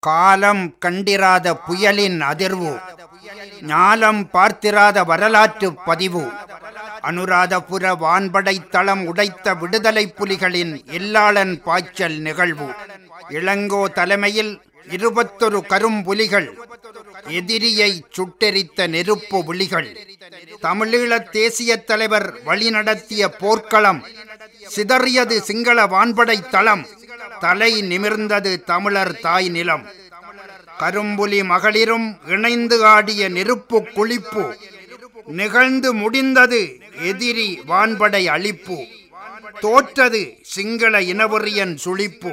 காலம் கண்டிராத புயலின் அதிர்வு ஞாலம் பார்த்திராத வரலாற்று பதிவு அனுராதபுர வான்படை தளம் உடைத்த விடுதலை புலிகளின் எல்லாளன் பாய்ச்சல் நிகழ்வு இளங்கோ தலைமையில் இருபத்தொரு கரும்புலிகள் எதிரியை சுட்டெரித்த நெருப்பு விழிகள் தமிழீழத் தேசிய தலைவர் வழிநடத்திய போர்க்களம் சிதறியது சிங்கள வான்படை தளம் தலை நிமிர்ந்தது தமிழர் தாய் நிலம் கரும்புலி மகளிரும் இணைந்து ஆடிய நெருப்பு குளிப்பு நிகழ்ந்து முடிந்தது எதிரி வான்படை அழிப்பு தோற்றது சிங்கள இனவெறியன் சுழிப்பு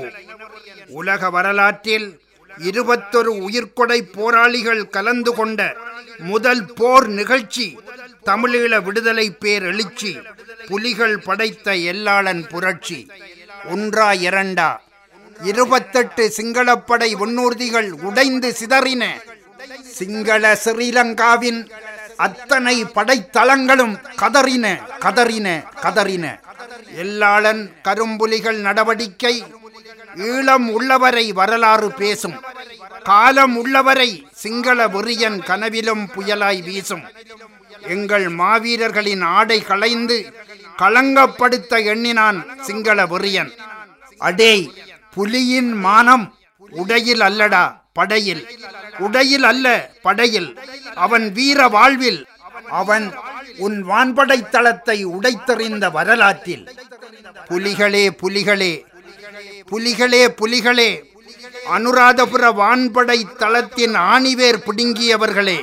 உலக வரலாற்றில் இருபத்தொரு உயிர்கொடை போராளிகள் கலந்து கொண்ட முதல் போர் நிகழ்ச்சி தமிழீழ விடுதலை பேர் எழுச்சி புலிகள் படைத்த எல்லாளன் புரட்சி ஒன்றா இரண்டா இருபத்தெட்டு சிங்களப்படை முன்னூர்திகள் உடைந்து சிதறின சிங்கள ஸ்ரீலங்காவின் அத்தனை படைத்தளங்களும் கதறின கதறின கதறின எல்லாளன் கரும்புலிகள் நடவடிக்கை ஈழம் உள்ளவரை வரலாறு பேசும் காலம் உள்ளவரை சிங்கள வெறியன் கனவிலும் புயலாய் வீசும் எங்கள் மாவீரர்களின் ஆடை களைந்து களங்கப்படுத்த எண்ணினான் சிங்கள வெறியன் அடே புலியின் மானம் உடையில் அல்லடா படையில் உடையில் அல்ல படையில் அவன் வீர வாழ்வில் அவன் உன் வான்படை தளத்தை உடைத்தெறிந்த வரலாற்றில் புலிகளே புலிகளே புலிகளே புலிகளே அனுராதபுர வான்படை தளத்தின் ஆணிவேர் பிடுங்கியவர்களே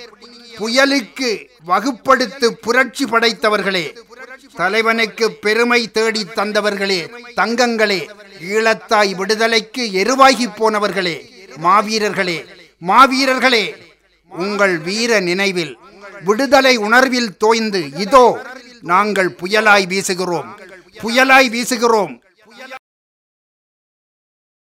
புயலுக்கு வகுப்படுத்து புரட்சி படைத்தவர்களே தலைவனுக்கு பெருமை தேடி தந்தவர்களே தங்கங்களே ஈழத்தாய் விடுதலைக்கு எருவாகி போனவர்களே மாவீரர்களே மாவீரர்களே உங்கள் வீர நினைவில் விடுதலை உணர்வில் தோய்ந்து இதோ நாங்கள் புயலாய் வீசுகிறோம் புயலாய் வீசுகிறோம்